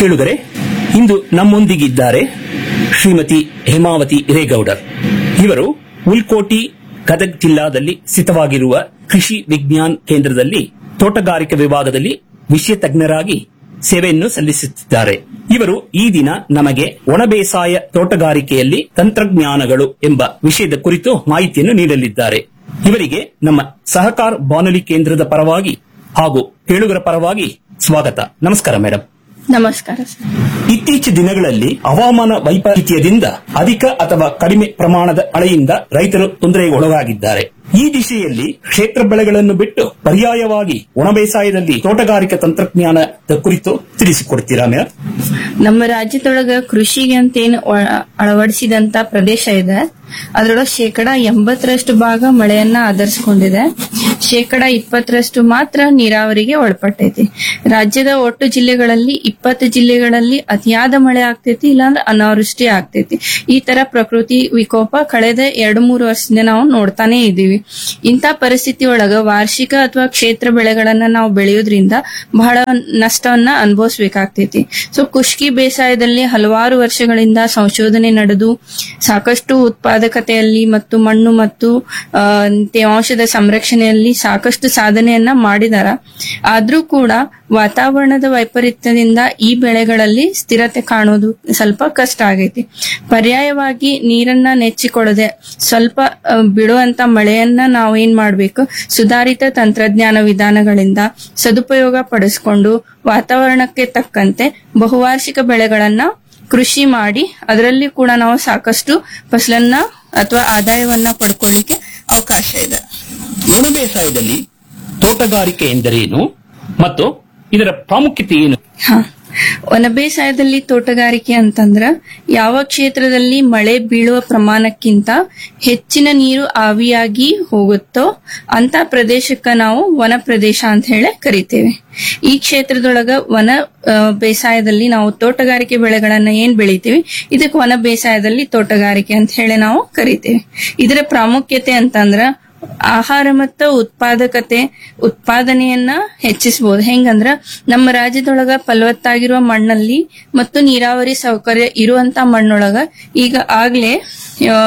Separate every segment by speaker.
Speaker 1: ಕೇಳುಗರೆ ಇಂದು ನಮ್ಮೊಂದಿಗಿದ್ದಾರೆ ಶ್ರೀಮತಿ ಹೇಮಾವತಿ ಹಿರೇಗೌಡರ್ ಇವರು ಉಲ್ಕೋಟಿ ಗದಗ್ ಜಿಲ್ಲಾದಲ್ಲಿ ಸ್ಥಿತವಾಗಿರುವ ಕೃಷಿ ವಿಜ್ಞಾನ್ ಕೇಂದ್ರದಲ್ಲಿ ತೋಟಗಾರಿಕೆ ವಿಭಾಗದಲ್ಲಿ ವಿಷಯ ತಜ್ಞರಾಗಿ ಸೇವೆಯನ್ನು ಸಲ್ಲಿಸುತ್ತಿದ್ದಾರೆ ಇವರು ಈ ದಿನ ನಮಗೆ ಒಣ ಬೇಸಾಯ ತೋಟಗಾರಿಕೆಯಲ್ಲಿ ತಂತ್ರಜ್ಞಾನಗಳು ಎಂಬ ವಿಷಯದ ಕುರಿತು ಮಾಹಿತಿಯನ್ನು ನೀಡಲಿದ್ದಾರೆ ಇವರಿಗೆ ನಮ್ಮ ಸಹಕಾರ ಬಾನುಲಿ ಕೇಂದ್ರದ ಪರವಾಗಿ ಹಾಗೂ ಕೇಳುಗರ ಪರವಾಗಿ ಸ್ವಾಗತ ನಮಸ್ಕಾರ ಮೇಡಮ್
Speaker 2: ನಮಸ್ಕಾರ ಸರ್
Speaker 1: ಇತ್ತೀಚಿನ ದಿನಗಳಲ್ಲಿ ಹವಾಮಾನ ವೈಪರೀತ್ಯದಿಂದ ಅಧಿಕ ಅಥವಾ ಕಡಿಮೆ ಪ್ರಮಾಣದ ಮಳೆಯಿಂದ ರೈತರು ತೊಂದರೆಗೆ ಒಳಗಾಗಿದ್ದಾರೆ ಈ ದಿಶೆಯಲ್ಲಿ ಕ್ಷೇತ್ರ ಬೆಳೆಗಳನ್ನು ಬಿಟ್ಟು ಪರ್ಯಾಯವಾಗಿ ಒಣ ಬೇಸಾಯದಲ್ಲಿ ತೋಟಗಾರಿಕಾ ತಂತ್ರಜ್ಞಾನದ ಕುರಿತು ತಿಳಿಸಿಕೊಡ್ತೀರಾ ಮೇಡಮ್
Speaker 2: ನಮ್ಮ ರಾಜ್ಯದೊಳಗ ಕೃಷಿಗೆ ಅಂತ ಏನು ಅಳವಡಿಸಿದಂತ ಪ್ರದೇಶ ಇದೆ ಅದರೊಳಗೆ ಶೇಕಡ ಎಂಬತ್ತರಷ್ಟು ಭಾಗ ಮಳೆಯನ್ನ ಆಧರಿಸಿಕೊಂಡಿದೆ ಶೇಕಡ ಇಪ್ಪತ್ತರಷ್ಟು ಮಾತ್ರ ನೀರಾವರಿಗೆ ಒಳಪಟ್ಟೈತಿ ರಾಜ್ಯದ ಒಟ್ಟು ಜಿಲ್ಲೆಗಳಲ್ಲಿ ಇಪ್ಪತ್ತು ಜಿಲ್ಲೆಗಳಲ್ಲಿ ಅತಿಯಾದ ಮಳೆ ಆಗ್ತೈತಿ ಇಲ್ಲಾಂದ್ರೆ ಅನಾವೃಷ್ಟಿ ಆಗ್ತೈತಿ ಈ ತರ ಪ್ರಕೃತಿ ವಿಕೋಪ ಕಳೆದ ಎರಡು ಮೂರು ವರ್ಷದಿಂದ ನಾವು ನೋಡ್ತಾನೆ ಇದ್ದೀವಿ ಇಂಥ ಪರಿಸ್ಥಿತಿ ಒಳಗ ವಾರ್ಷಿಕ ಅಥವಾ ಕ್ಷೇತ್ರ ಬೆಳೆಗಳನ್ನ ನಾವು ಬೆಳೆಯೋದ್ರಿಂದ ಬಹಳ ನಷ್ಟವನ್ನ ಅನುಭವಿಸ್ಬೇಕಾಗ್ತೈತಿ ಸೊ ಕುಷ್ಕಿ ಬೇಸಾಯದಲ್ಲಿ ಹಲವಾರು ವರ್ಷಗಳಿಂದ ಸಂಶೋಧನೆ ನಡೆದು ಸಾಕಷ್ಟು ಉತ್ಪಾದಕತೆಯಲ್ಲಿ ಮತ್ತು ಮಣ್ಣು ಮತ್ತು ಆ, ತೇವಾಂಶದ ಸಂರಕ್ಷಣೆಯಲ್ಲಿ ಸಾಕಷ್ಟು ಸಾಧನೆಯನ್ನ ಮಾಡಿದಾರ ಆದ್ರೂ ಕೂಡ ವಾತಾವರಣದ ವೈಪರೀತ್ಯದಿಂದ ಈ ಬೆಳೆಗಳಲ್ಲಿ ಸ್ಥಿರತೆ ಕಾಣೋದು ಸ್ವಲ್ಪ ಕಷ್ಟ ಆಗೈತಿ ಪರ್ಯಾಯವಾಗಿ ನೀರನ್ನ ನೆಚ್ಚಿಕೊಳ್ಳದೆ ಸ್ವಲ್ಪ ಆ, ಬಿಡುವಂತ ಮಳೆಯನ್ನ ನಾವು ಏನ್ ಮಾಡ್ಬೇಕು ಸುಧಾರಿತ ತಂತ್ರಜ್ಞಾನ ವಿಧಾನಗಳಿಂದ ಸದುಪಯೋಗ ಪಡಿಸ್ಕೊಂಡು ವಾತಾವರಣಕ್ಕೆ ತಕ್ಕಂತೆ ಬಹುವಾರ್ಷಿಕ ಬೆಳೆಗಳನ್ನ ಕೃಷಿ ಮಾಡಿ ಅದರಲ್ಲಿ ಕೂಡ ನಾವು ಸಾಕಷ್ಟು ಫಸಲನ್ನ ಅಥವಾ ಆದಾಯವನ್ನ ಪಡ್ಕೊಳ್ಳಿಕ್ಕೆ ಅವಕಾಶ ಇದೆ
Speaker 1: ಒಣ ಬೇಸಾಯದಲ್ಲಿ ತೋಟಗಾರಿಕೆ ಎಂದರೇನು ಮತ್ತು ಇದರ ಪ್ರಾಮುಖ್ಯತೆ ಏನು
Speaker 2: ಹ ವನ ಬೇಸಾಯದಲ್ಲಿ ತೋಟಗಾರಿಕೆ ಅಂತಂದ್ರ ಯಾವ ಕ್ಷೇತ್ರದಲ್ಲಿ ಮಳೆ ಬೀಳುವ ಪ್ರಮಾಣಕ್ಕಿಂತ ಹೆಚ್ಚಿನ ನೀರು ಆವಿಯಾಗಿ ಹೋಗುತ್ತೋ ಅಂತ ಪ್ರದೇಶಕ್ಕ ನಾವು ವನ ಪ್ರದೇಶ ಅಂತ ಹೇಳಿ ಕರಿತೇವೆ ಈ ಕ್ಷೇತ್ರದೊಳಗ ವನ ಆ, ಬೇಸಾಯದಲ್ಲಿ ನಾವು ತೋಟಗಾರಿಕೆ ಬೆಳೆಗಳನ್ನ ಏನ್ ಬೆಳಿತೀವಿ ಇದಕ್ಕೆ ವನ ಬೇಸಾಯದಲ್ಲಿ ತೋಟಗಾರಿಕೆ ಅಂತ ಹೇಳಿ ನಾವು ಕರಿತೇವೆ ಇದರ ಪ್ರಾಮುಖ್ಯತೆ ಅಂತಂದ್ರ ಆಹಾರ ಮತ್ತು ಉತ್ಪಾದಕತೆ ಉತ್ಪಾದನೆಯನ್ನ ಹೆಚ್ಚಿಸಬಹುದು ಹೆಂಗಂದ್ರ ನಮ್ಮ ರಾಜ್ಯದೊಳಗ ಫಲವತ್ತಾಗಿರುವ ಮಣ್ಣಲ್ಲಿ ಮತ್ತು ನೀರಾವರಿ ಸೌಕರ್ಯ ಇರುವಂತ ಮಣ್ಣೊಳಗ ಈಗ ಆಗ್ಲೇ ಆ,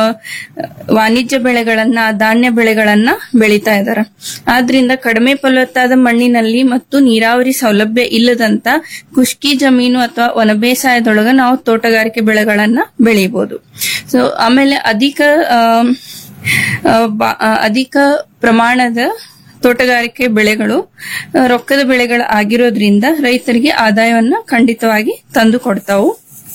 Speaker 2: ವಾಣಿಜ್ಯ ಬೆಳೆಗಳನ್ನ ಧಾನ್ಯ ಬೆಳೆಗಳನ್ನ ಬೆಳೀತಾ ಇದಾರ ಆದ್ರಿಂದ ಕಡಿಮೆ ಫಲವತ್ತಾದ ಮಣ್ಣಿನಲ್ಲಿ ಮತ್ತು ನೀರಾವರಿ ಸೌಲಭ್ಯ ಇಲ್ಲದಂತ ಖುಷ್ಕಿ ಜಮೀನು ಅಥವಾ ವನ ಬೇಸಾಯದೊಳಗ ನಾವು ತೋಟಗಾರಿಕೆ ಬೆಳೆಗಳನ್ನ ಬೆಳಿಬಹುದು ಸೊ ಆಮೇಲೆ ಅಧಿಕ ಆ, ಆ, ಬಾ- ಆ, ಅಧಿಕ ಪ್ರಮಾಣದ ತೋಟಗಾರಿಕೆ ಬೆಳೆಗಳು ಆ, ರೊಕ್ಕದ ಬೆಳೆಗಳು ಆಗಿರೋದ್ರಿಂದ ರೈತರಿಗೆ ಆದಾಯವನ್ನ ಖಂಡಿತವಾಗಿ ತಂದು ಕೊಡ್ತಾವು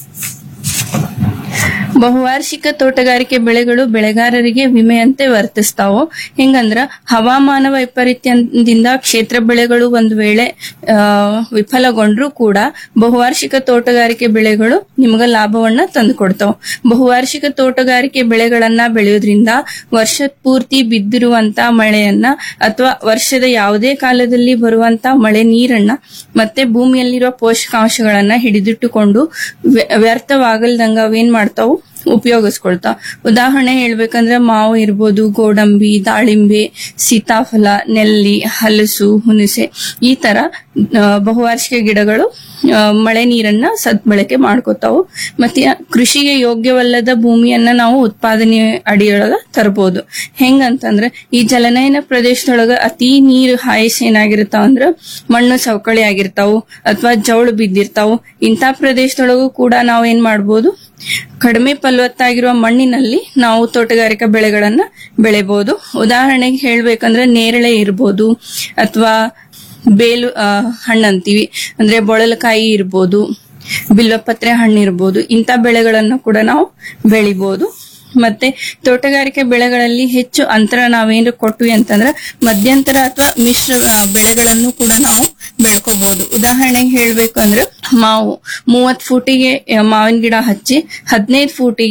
Speaker 2: ಬಹುವಾರ್ಷಿಕ ತೋಟಗಾರಿಕೆ ಬೆಳೆಗಳು ಬೆಳೆಗಾರರಿಗೆ ವಿಮೆಯಂತೆ ವರ್ತಿಸ್ತಾವು ಹೆಂಗಂದ್ರ ಹವಾಮಾನ ವೈಪರೀತ್ಯದಿಂದ ಕ್ಷೇತ್ರ ಬೆಳೆಗಳು ಒಂದು ವೇಳೆ ಆ, ವಿಫಲಗೊಂಡ್ರೂ ಕೂಡ ಬಹುವಾರ್ಷಿಕ ತೋಟಗಾರಿಕೆ ಬೆಳೆಗಳು ನಿಮ್ಗ ಲಾಭವನ್ನ ತಂದು ಕೊಡ್ತಾವ ಬಹುವಾರ್ಷಿಕ ತೋಟಗಾರಿಕೆ ಬೆಳೆಗಳನ್ನ ಬೆಳೆಯೋದ್ರಿಂದ ವರ್ಷ ಪೂರ್ತಿ ಬಿದ್ದಿರುವಂತ ಮಳೆಯನ್ನ ಅಥವಾ ವರ್ಷದ ಯಾವುದೇ ಕಾಲದಲ್ಲಿ ಬರುವಂತ ಮಳೆ ನೀರನ್ನ ಮತ್ತೆ ಭೂಮಿಯಲ್ಲಿರುವ ಪೋಷಕಾಂಶಗಳನ್ನ ಹಿಡಿದಿಟ್ಟುಕೊಂಡು ವ್ಯ- ವ್ಯರ್ಥವಾಗಲ್ದಂಗ ಅವೇನ್ ಮಾಡ್ತಾವು ಉಪಯೋಗಿಸ್ಕೊಳ್ತಾವ ಉದಾಹರಣೆ ಹೇಳ್ಬೇಕಂದ್ರೆ ಮಾವು ಇರ್ಬೋದು ಗೋಡಂಬಿ ದಾಳಿಂಬೆ ಸೀತಾಫಲ ನೆಲ್ಲಿ ಹಲಸು ಹುಣಸೆ ಈ ತರ ಆ, ಬಹುವಾರ್ಷಿಕ ಗಿಡಗಳು ಆ, ಮಳೆ ನೀರನ್ನ ಸದ್ಬಳಕೆ ಮಾಡ್ಕೋತಾವು ಮತ್ತೆ ಕೃಷಿಗೆ ಯೋಗ್ಯವಲ್ಲದ ಭೂಮಿಯನ್ನ ನಾವು ಉತ್ಪಾದನೆ ಅಡಿಯೊಳಗ ತರಬಹುದು ಹೆಂಗಂತಂದ್ರ ಈ ಜಲನಯನ ಪ್ರದೇಶದೊಳಗ ಅತಿ ನೀರು ಹಾಯಿಸಿ ಏನಾಗಿರ್ತಾವ ಅಂದ್ರ ಮಣ್ಣು ಸವಕಳಿ ಆಗಿರ್ತಾವು ಅಥವಾ ಜೌಳು ಬಿದ್ದಿರ್ತಾವು ಇಂಥ ಪ್ರದೇಶದೊಳಗೂ ಕೂಡ ನಾವು ಏನ್ ಮಾಡ್ಬೋದು ಕಡಿಮೆ ಫಲವತ್ತಾಗಿರುವ ಮಣ್ಣಿನಲ್ಲಿ ನಾವು ತೋಟಗಾರಿಕಾ ಬೆಳೆಗಳನ್ನ ಬೆಳೆಬಹುದು ಉದಾಹರಣೆಗೆ ಹೇಳ್ಬೇಕಂದ್ರೆ ನೇರಳೆ ಇರ್ಬೋದು ಅಥವಾ ಬೇಲು ಆ, ಹಣ್ಣಂತೀವಿ ಅಂದ್ರೆ ಬೊಳಲಕಾಯಿ ಇರ್ಬೋದು ಬಿಲ್ವಪತ್ರೆ ಹಣ್ಣು ಇರ್ಬೋದು ಇಂಥ ಬೆಳೆಗಳನ್ನು ಕೂಡ ನಾವು ಬೆಳಿಬಹುದು ಮತ್ತೆ ತೋಟಗಾರಿಕೆ ಬೆಳೆಗಳಲ್ಲಿ ಹೆಚ್ಚು ಅಂತರ ನಾವೇನು ಕೊಟ್ವಿ ಅಂತಂದ್ರೆ ಮಧ್ಯಂತರ ಅಥವಾ ಮಿಶ್ರ ಆ, ಬೆಳೆಗಳನ್ನು ಕೂಡ ನಾವು ಬೆಳ್ಕೋಬಹುದು ಉದಾಹರಣೆಗೆ ಹೇಳ್ಬೇಕು ಅಂದ್ರೆ ಮಾವು ಮೂವತ್ ಫೂಟಿಗೆ ಆ, ಮಾವಿನ ಗಿಡ ಹಚ್ಚಿ ಹದಿನೈದು ಫೂಟಿಗೆ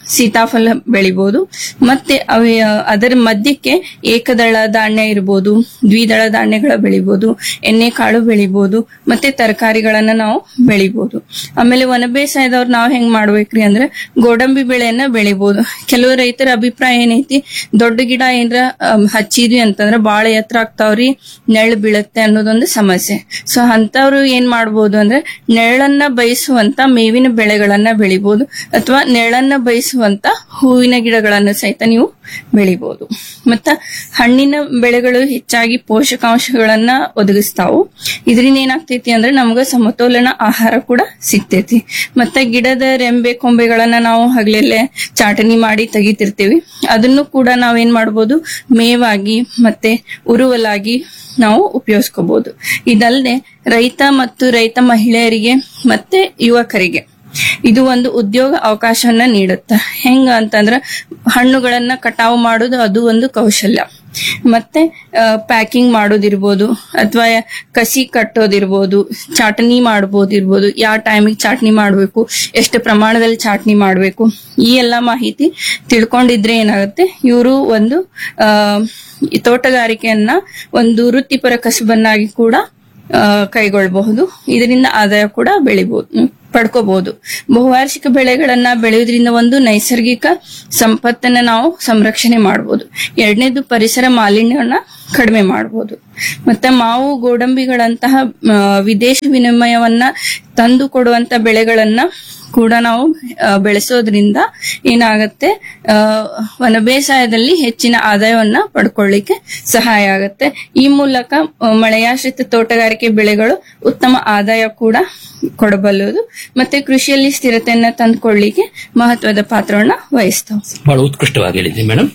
Speaker 2: ಸೀತಾಫಲ ಬೆಳಿಬಹುದು ಮತ್ತೆ ಅವ ಅದರ ಮಧ್ಯಕ್ಕೆ ಏಕದಳ ಧಾನ್ಯ ಇರ್ಬೋದು ದ್ವಿದಳ ಧಾನ್ಯಗಳ ಬೆಳಿಬಹುದು ಎಣ್ಣೆ ಕಾಳು ಬೆಳಿಬಹುದು ಮತ್ತೆ ತರಕಾರಿಗಳನ್ನ ನಾವು ಬೆಳಿಬಹುದು ಆಮೇಲೆ ವನ ಬೇಸಾಯದವ್ರು ನಾವ್ ಹೆಂಗ್ ಮಾಡ್ಬೇಕ್ರಿ ಅಂದ್ರೆ ಗೋಡಂಬಿ ಬೆಳೆಯನ್ನ ಬೆಳಿಬಹುದು ಕೆಲವು ರೈತರ ಅಭಿಪ್ರಾಯ ಏನೈತಿ ದೊಡ್ಡ ಗಿಡ ಏನ್ರ ಅಮ್, ಹಚ್ಚಿದ್ವಿ ಅಂತಂದ್ರ ಬಾಳ ಎತ್ತರ ಆಗ್ತಾವ್ರಿ ನೆರಳು ಬೀಳುತ್ತೆ ಅನ್ನೋದೊಂದು ಸಮಸ್ಯೆ ಸೊ ಅಂತವ್ರು ಏನ್ ಮಾಡ್ಬೋದು ಅಂದ್ರೆ ನೆರಳನ್ನ ಬಯಸುವಂತ ಮೇವಿನ ಬೆಳೆಗಳನ್ನ ಬೆಳಿಬಹುದು ಅಥವಾ ನೆರಳನ್ನ ಬಯಸುವಂತ ಹೂವಿನ ಗಿಡಗಳನ್ನ ಸಹಿತ ನೀವು ಬೆಳಿಬಹುದು ಮತ್ತ ಹಣ್ಣಿನ ಬೆಳೆಗಳು ಹೆಚ್ಚಾಗಿ ಪೋಷಕಾಂಶಗಳನ್ನ ಒದಗಿಸ್ತಾವು ಇದರಿಂದ ಏನಾಗ್ತೈತಿ ಅಂದ್ರೆ ನಮ್ಗ ಸಮತೋಲನ ಆಹಾರ ಕೂಡ ಸಿಗ್ತೈತಿ ಮತ್ತೆ ಗಿಡದ ರೆಂಬೆ ಕೊಂಬೆಗಳನ್ನ ನಾವು ಹಗಲೆಲ್ಲೇ ಚಾಟನಿ ಮಾಡಿ ತೆಗಿತಿರ್ತೀವಿ ಅದನ್ನು ಕೂಡ ನಾವೇನ್ ಮಾಡ್ಬೋದು ಮೇವಾಗಿ ಮತ್ತೆ ಉರುವಲಾಗಿ ನಾವು ಉಪಯೋಗಿಸ್ಕೋಬಹುದು ಇದಲ್ಲದೆ ರೈತ ಮತ್ತು ರೈತ ಮಹಿಳೆಯರಿಗೆ ಮತ್ತೆ ಯುವಕರಿಗೆ ಇದು ಒಂದು ಉದ್ಯೋಗ ಅವಕಾಶವನ್ನ ನೀಡುತ್ತೆ ಹೆಂಗ ಅಂತಂದ್ರ ಹಣ್ಣುಗಳನ್ನ ಕಟಾವು ಮಾಡೋದು ಅದು ಒಂದು ಕೌಶಲ್ಯ ಮತ್ತೆ ಪ್ಯಾಕಿಂಗ್ ಮಾಡೋದಿರ್ಬೋದು ಅಥವಾ ಕಸಿ ಕಟ್ಟೋದಿರ್ಬೋದು ಚಾಟನಿ ಮಾಡ್ಬೋದಿರ್ಬೋದು ಯಾವ ಟೈಮಿಗೆ ಚಾಟ್ನಿ ಮಾಡಬೇಕು ಎಷ್ಟು ಪ್ರಮಾಣದಲ್ಲಿ ಚಾಟ್ನಿ ಮಾಡಬೇಕು ಈ ಎಲ್ಲ ಮಾಹಿತಿ ತಿಳ್ಕೊಂಡಿದ್ರೆ ಏನಾಗುತ್ತೆ ಇವರು ಒಂದು ಆ ಈ ತೋಟಗಾರಿಕೆಯನ್ನ ಒಂದು ವೃತ್ತಿಪರ ಕಸುಬನ್ನಾಗಿ ಕೂಡ ಆ, ಕೈಗೊಳ್ಳಬಹುದು ಇದರಿಂದ ಆದಾಯ ಕೂಡ ಬೆಳಿಬಹುದು ಪಡ್ಕೋಬಹುದು ಬಹುವಾರ್ಷಿಕ ಬೆಳೆಗಳನ್ನ ಬೆಳೆಯೋದ್ರಿಂದ ಒಂದು ನೈಸರ್ಗಿಕ ಸಂಪತ್ತನ್ನ ನಾವು ಸಂರಕ್ಷಣೆ ಮಾಡಬಹುದು ಎರಡನೇದು ಪರಿಸರ ಮಾಲಿನ್ಯವನ್ನ ಕಡಿಮೆ ಮಾಡಬಹುದು ಮತ್ತೆ ಮಾವು ಗೋಡಂಬಿಗಳಂತಹ ಆ, ವಿದೇಶ ವಿನಿಮಯವನ್ನ ತಂದು ಕೊಡುವಂತ ಬೆಳೆಗಳನ್ನ ಕೂಡ ನಾವು ಆ, ಬೆಳೆಸೋದ್ರಿಂದ ಏನಾಗತ್ತೆ ಆ, ವನ ಬೇಸಾಯದಲ್ಲಿ ಹೆಚ್ಚಿನ ಆದಾಯವನ್ನ ಪಡ್ಕೊಳ್ಳಿಕ್ಕೆ ಸಹಾಯ ಆಗತ್ತೆ ಈ ಮೂಲಕ ಆ, ಮಳೆಯಾಶ್ರಿತ ತೋಟಗಾರಿಕೆ ಬೆಳೆಗಳು ಉತ್ತಮ ಆದಾಯ ಕೂಡ ಕೊಡಬಲ್ಲದು ಮತ್ತೆ ಕೃಷಿಯಲ್ಲಿ ಸ್ಥಿರತೆಯನ್ನ ತಂದುಕೊಳ್ಳಿಕ್ಕೆ ಮಹತ್ವದ ಪಾತ್ರವನ್ನ ವಹಿಸ್ತಾವ
Speaker 1: ಬಹಳ ಉತ್ಕೃಷ್ಟವಾಗಿ ಹೇಳಿದ್ರಿ ಮೇಡಮ್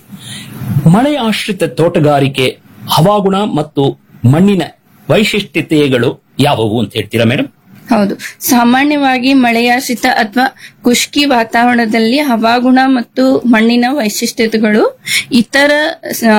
Speaker 1: ಮಳೆ ಆಶ್ರಿತ ತೋಟಗಾರಿಕೆ ಹವಾಗುಣ ಮತ್ತು ಮಣ್ಣಿನ ವೈಶಿಷ್ಟ್ಯತೆಗಳು ಯಾವುವು ಅಂತ ಹೇಳ್ತೀರಾ ಮೇಡಮ್
Speaker 2: ಹೌದು ಸಾಮಾನ್ಯವಾಗಿ ಮಳೆಯಾಶ್ರಿತ ಅಥವಾ ಖುಷ್ಕಿ ವಾತಾವರಣದಲ್ಲಿ ಹವಾಗುಣ ಮತ್ತು ಮಣ್ಣಿನ ವೈಶಿಷ್ಟ್ಯತೆಗಳು ಇತರ ಆ,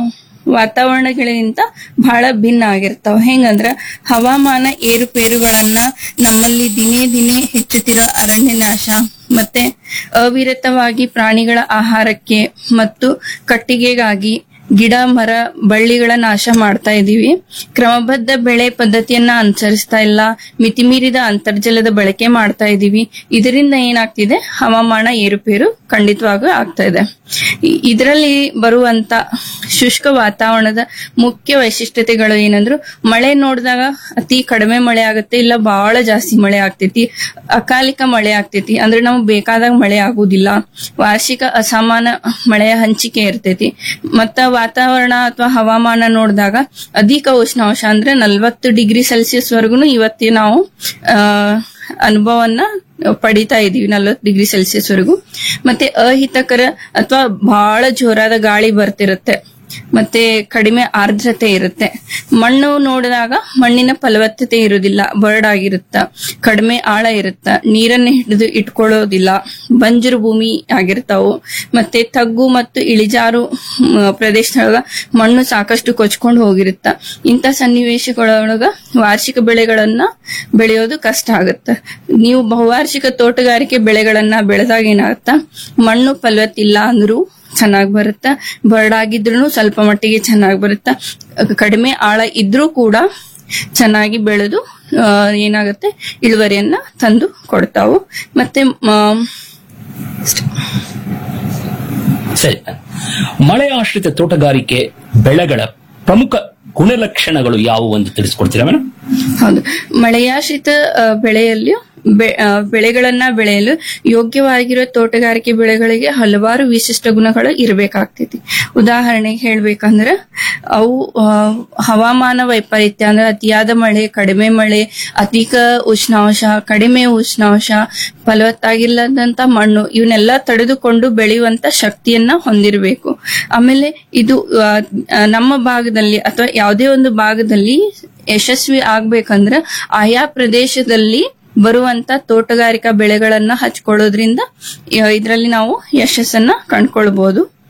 Speaker 2: ವಾತಾವರಣಗಳಿಗಿಂತ ಬಹಳ ಭಿನ್ನ ಆಗಿರ್ತಾವ ಹೆಂಗಂದ್ರ ಹವಾಮಾನ ಏರುಪೇರುಗಳನ್ನ ನಮ್ಮಲ್ಲಿ ದಿನೇ ದಿನೇ ಹೆಚ್ಚುತ್ತಿರೋ ಅರಣ್ಯ ನಾಶ ಮತ್ತೆ ಅವಿರತವಾಗಿ ಪ್ರಾಣಿಗಳ ಆಹಾರಕ್ಕೆ ಮತ್ತು ಕಟ್ಟಿಗೆಗಾಗಿ ಗಿಡ ಮರ ಬಳ್ಳಿಗಳ ನಾಶ ಮಾಡ್ತಾ ಇದೀವಿ ಕ್ರಮಬದ್ಧ ಬೆಳೆ ಪದ್ಧತಿಯನ್ನ ಅನುಸರಿಸ್ತಾ ಇಲ್ಲ ಮಿತಿಮೀರಿದ ಅಂತರ್ಜಲದ ಬಳಕೆ ಮಾಡ್ತಾ ಇದೀವಿ ಇದರಿಂದ ಏನಾಗ್ತಿದೆ ಹವಾಮಾನ ಏರುಪೇರು ಖಂಡಿತವಾಗೂ ಆಗ್ತಾ ಇದೆ ಇ- ಇದರಲ್ಲಿ ಬರುವಂತ ಶುಷ್ಕ ವಾತಾವರಣದ ಮುಖ್ಯ ವೈಶಿಷ್ಟ್ಯತೆಗಳು ಏನಂದ್ರು ಮಳೆ ನೋಡಿದಾಗ ಅತಿ ಕಡಿಮೆ ಮಳೆ ಆಗುತ್ತೆ ಇಲ್ಲ ಬಹಳ ಜಾಸ್ತಿ ಮಳೆ ಆಗ್ತೈತಿ ಅಕಾಲಿಕ ಮಳೆ ಆಗ್ತೈತಿ ಅಂದ್ರೆ ನಮ್ಗೆ ಬೇಕಾದಾಗ ಮಳೆ ಆಗುದಿಲ್ಲ ವಾರ್ಷಿಕ ಅಸಮಾನ ಮಳೆಯ ಹಂಚಿಕೆ ಇರ್ತೈತಿ ಮತ್ತ ವಾತಾವರಣ ಅಥವಾ ಹವಾಮಾನ ನೋಡಿದಾಗ ಅಧಿಕ ಉಷ್ಣಾಂಶ ಅಂದ್ರೆ ನಲ್ವತ್ತು ಡಿಗ್ರಿ ಸೆಲ್ಸಿಯಸ್ ವರೆಗೂ ಇವತ್ತಿ ನಾವು ಆ ಅನುಭವನ್ನ ಪಡಿತಾ ಇದೀವಿ ನಲ್ವತ್ತು ಡಿಗ್ರಿ ಸೆಲ್ಸಿಯಸ್ ವರೆಗೂ ಮತ್ತೆ ಅಹಿತಕರ ಅಥವಾ ಬಹಳ ಜೋರಾದ ಗಾಳಿ ಬರ್ತಿರುತ್ತೆ ಮತ್ತೆ ಕಡಿಮೆ ಆರ್ದ್ರತೆ ಇರುತ್ತೆ ಮಣ್ಣು ನೋಡಿದಾಗ ಮಣ್ಣಿನ ಫಲವತ್ತತೆ ಇರುವುದಿಲ್ಲ ಬರಡಾಗಿರುತ್ತ ಕಡಿಮೆ ಆಳ ಇರುತ್ತ ನೀರನ್ನ ಹಿಡಿದು ಇಟ್ಕೊಳ್ಳೋದಿಲ್ಲ ಬಂಜರು ಭೂಮಿ ಆಗಿರ್ತಾವು ಮತ್ತೆ ತಗ್ಗು ಮತ್ತು ಇಳಿಜಾರು ಮ್, ಪ್ರದೇಶದೊಳಗ ಮಣ್ಣು ಸಾಕಷ್ಟು ಕೊಚ್ಕೊಂಡು ಹೋಗಿರುತ್ತ ಇಂಥ ಸನ್ನಿವೇಶಗಳೊಳಗ ವಾರ್ಷಿಕ ಬೆಳೆಗಳನ್ನ ಬೆಳೆಯೋದು ಕಷ್ಟ ಆಗುತ್ತೆ ನೀವು ಬಹುವಾರ್ಷಿಕ ತೋಟಗಾರಿಕೆ ಬೆಳೆಗಳನ್ನ ಬೆಳೆದಾಗ ಏನಾಗುತ್ತ ಮಣ್ಣು ಫಲವತ್ತಿಲ್ಲ ಅಂದ್ರೂ ಚೆನ್ನಾಗಿ ಬರುತ್ತ ಬರಡಾಗಿದ್ರು ಸ್ವಲ್ಪ ಮಟ್ಟಿಗೆ ಚೆನ್ನಾಗಿ ಬರುತ್ತ ಕಡಿಮೆ ಆಳ ಇದ್ರೂ ಕೂಡ ಚೆನ್ನಾಗಿ ಬೆಳೆದು ಆ, ಏನಾಗುತ್ತೆ ಇಳುವರಿಯನ್ನ ತಂದು ಕೊಡ್ತಾವು ಮತ್ತೆ ಮ,
Speaker 1: ಸರಿ ಮಳೆ ಆಶ್ರಿತ ತೋಟಗಾರಿಕೆ ಬೆಳೆಗಳ ಪ್ರಮುಖ ಗುಣಲಕ್ಷಣಗಳು ಯಾವುವು ಅಂತ ತಿಳಿಸ್ಕೊಡ್ತೀರಾ ಮೇಡಮ್
Speaker 2: ಹೌದು ಮಳೆಯಾಶ್ರಿತ ಆ, ಬೆಳೆಯಲ್ಲಿ ಬೆ- ಆ, ಬೆಳೆಗಳನ್ನ ಬೆಳೆಯಲು ಯೋಗ್ಯವಾಗಿರೋ ತೋಟಗಾರಿಕೆ ಬೆಳೆಗಳಿಗೆ ಹಲವಾರು ವಿಶಿಷ್ಟ ಗುಣಗಳು ಇರಬೇಕಾಗ್ತೈತಿ ಉದಾಹರಣೆಗೆ ಹೇಳ್ಬೇಕಂದ್ರ ಅವು ಆ, ಹವಾಮಾನ ವೈಪರೀತ್ಯ ಅಂದ್ರೆ ಅತಿಯಾದ ಮಳೆ ಕಡಿಮೆ ಮಳೆ ಅಧಿಕ ಉಷ್ಣಾಂಶ ಕಡಿಮೆ ಉಷ್ಣಾಂಶ ಫಲವತ್ತಾಗಿಲ್ಲದಂತ ಮಣ್ಣು ಇವನ್ನೆಲ್ಲ ತಡೆದುಕೊಂಡು ಬೆಳೆಯುವಂತ ಶಕ್ತಿಯನ್ನ ಹೊಂದಿರಬೇಕು ಆಮೇಲೆ ಇದು ಆ, ಆ, ನಮ್ಮ ಭಾಗದಲ್ಲಿ ಅಥವಾ ಯಾವುದೇ ಒಂದು ಭಾಗದಲ್ಲಿ ಯಶಸ್ವಿ ಆಗ್ಬೇಕಂದ್ರ ಆಯಾ ಪ್ರದೇಶದಲ್ಲಿ ಬರುವಂತ ತೋಟಗಾರಿಕಾ ಬೆಳೆಗಳನ್ನ ಹಚ್ಕೊಳ್ಳೋದ್ರಿಂದ ಇದರಲ್ಲಿ ನಾವು ಯಶಸ್ಸನ್ನ ಕಂಡ್ಕೊಳ್ಬಹುದು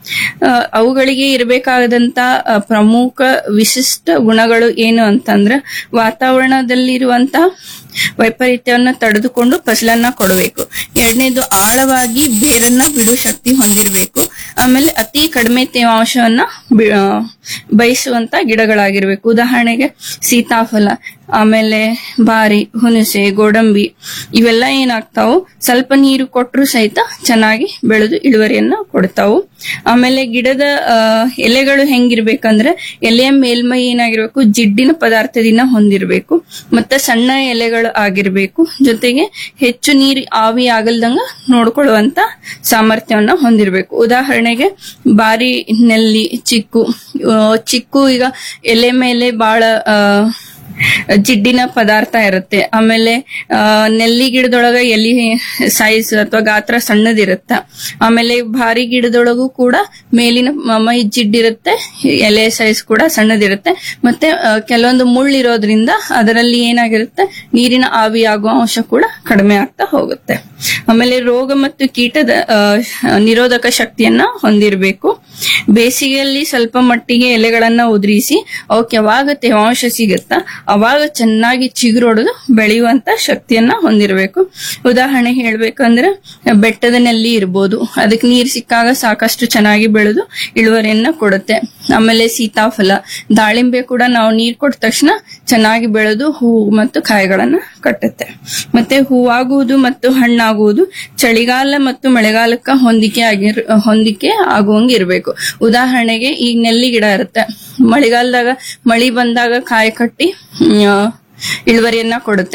Speaker 2: ಆ, ಅವುಗಳಿಗೆ ಇರಬೇಕಾದಂತ ಆ, ಪ್ರಮುಖ ವಿಶಿಷ್ಟ ಗುಣಗಳು ಏನು ಅಂತಂದ್ರೆ ವಾತಾವರಣದಲ್ಲಿರುವಂತ ವೈಪರೀತ್ಯವನ್ನ ತಡೆದುಕೊಂಡು ಫಸಲನ್ನ ಕೊಡಬೇಕು ಎರಡನೇದು ಆಳವಾಗಿ ಬೇರನ್ನ ಬಿಡುವ ಶಕ್ತಿ ಹೊಂದಿರಬೇಕು ಆಮೇಲೆ ಅತಿ ಕಡಿಮೆ ತೇವಾಂಶವನ್ನ ಬಿ- ಆ, ಬಯಸುವಂತ ಗಿಡಗಳಾಗಿರ್ಬೇಕು ಉದಾಹರಣೆಗೆ ಸೀತಾಫಲ ಆಮೇಲೆ ಬಾರಿ ಹುಣಸೆ ಗೋಡಂಬಿ ಇವೆಲ್ಲ ಏನಾಗ್ತಾವು ಸ್ವಲ್ಪ ನೀರು ಕೊಟ್ಟರು ಸಹಿತ ಚೆನ್ನಾಗಿ ಬೆಳೆದು ಇಳುವರಿಯನ್ನ ಕೊಡ್ತಾವು ಆಮೇಲೆ ಗಿಡದ ಆ, ಎಲೆಗಳು ಹೆಂಗಿರ್ಬೇಕಂದ್ರೆ ಎಲೆಯ ಮೇಲ್ಮೈ ಏನಾಗಿರ್ಬೇಕು ಜಿಡ್ಡಿನ ಪದಾರ್ಥದಿಂದ ಹೊಂದಿರಬೇಕು ಮತ್ತೆ ಸಣ್ಣ ಎಲೆಗಳು ಆಗಿರ್ಬೇಕು ಜೊತೆಗೆ ಹೆಚ್ಚು ನೀರು ಆವಿ ಆಗಲ್ದಂಗ ನೋಡ್ಕೊಳ್ಳುವಂತ ಸಾಮರ್ಥ್ಯವನ್ನ ಹೊಂದಿರಬೇಕು ಉದಾಹರಣೆಗೆ ಬಾರಿ ನೆಲ್ಲಿ ಚಿಕ್ಕು ಆ, ಚಿಕ್ಕು ಈಗ ಎಲೆ ಮೇಲೆ ಬಹಳ ಆ ಜಿಡ್ಡಿನ ಪದಾರ್ಥ ಇರುತ್ತೆ ಆಮೇಲೆ ಆ, ನೆಲ್ಲಿ ಗಿಡದೊಳಗ ಎಲಿ ಸೈಜ್ ಅಥವಾ ಗಾತ್ರ ಸಣ್ಣದಿರುತ್ತ ಆಮೇಲೆ ಭಾರಿ ಗಿಡದೊಳಗೂ ಕೂಡ ಮೇಲಿನ ಮ- ಮೈ ಜಿಡ್ಡಿರುತ್ತೆ ಎಲೆ ಸೈಜ್ ಕೂಡ ಸಣ್ಣದಿರುತ್ತೆ ಮತ್ತೆ ಆ, ಕೆಲವೊಂದು ಮುಳ್ಳಿರೋದ್ರಿಂದ ಅದರಲ್ಲಿ ಏನಾಗಿರುತ್ತೆ ನೀರಿನ ಆವಿ ಆಗುವ ಅಂಶ ಕೂಡ ಕಡಿಮೆ ಆಗ್ತಾ ಹೋಗುತ್ತೆ ಆಮೇಲೆ ರೋಗ ಮತ್ತು ಕೀಟದ ಆ, ನಿರೋಧಕ ಶಕ್ತಿಯನ್ನ ಹೊಂದಿರಬೇಕು ಬೇಸಿಗೆಯಲ್ಲಿ ಸ್ವಲ್ಪ ಮಟ್ಟಿಗೆ ಎಲೆಗಳನ್ನ ಉದುರಿಸಿ ಅವಕ್ಕೆ ಯಾವಾಗ ತೇವಾಂಶ ಸಿಗುತ್ತಾ ಅವಾಗ ಚೆನ್ನಾಗಿ ಚಿಗುರೊಡೆದು ಬೆಳೆಯುವಂತ ಶಕ್ತಿಯನ್ನ ಹೊಂದಿರಬೇಕು ಉದಾಹರಣೆ ಹೇಳ್ಬೇಕಂದ್ರೆ ಬೆಟ್ಟದ ನೆಲ್ಲಿ ಇರ್ಬೋದು ಅದಕ್ಕೆ ನೀರ್ ಸಿಕ್ಕಾಗ ಸಾಕಷ್ಟು ಚೆನ್ನಾಗಿ ಬೆಳೆದು ಇಳುವರಿಯನ್ನ ಕೊಡುತ್ತೆ ಆಮೇಲೆ ಸೀತಾಫಲ ದಾಳಿಂಬೆ ಕೂಡ ನಾವು ನೀರ್ ಕೊಟ್ಟ ತಕ್ಷಣ ಚೆನ್ನಾಗಿ ಬೆಳೆದು ಹೂವು ಮತ್ತು ಕಾಯಿಗಳನ್ನ ಕಟ್ಟುತ್ತೆ ಮತ್ತೆ ಹೂವಾಗುವುದು ಮತ್ತು ಹಣ್ಣಾಗುವುದು ಚಳಿಗಾಲ ಮತ್ತು ಮಳೆಗಾಲಕ್ಕ ಹೊಂದಿಕೆ ಆಗಿರ್ ಹೊಂದಿಕೆ ಆಗುವಂಗೆ ಇರಬೇಕು ಉದಾಹರಣೆಗೆ ಈಗ ನೆಲ್ಲಿ ಗಿಡ ಇರುತ್ತೆ ಮಳೆಗಾಲದಾಗ ಮಳಿ ಬಂದಾಗ ಕಾಯಿ ಕಟ್ಟಿ ಹ್ಮ್, ಇಳುವರಿಯನ್ನ ಕೊಡುತ್ತೆ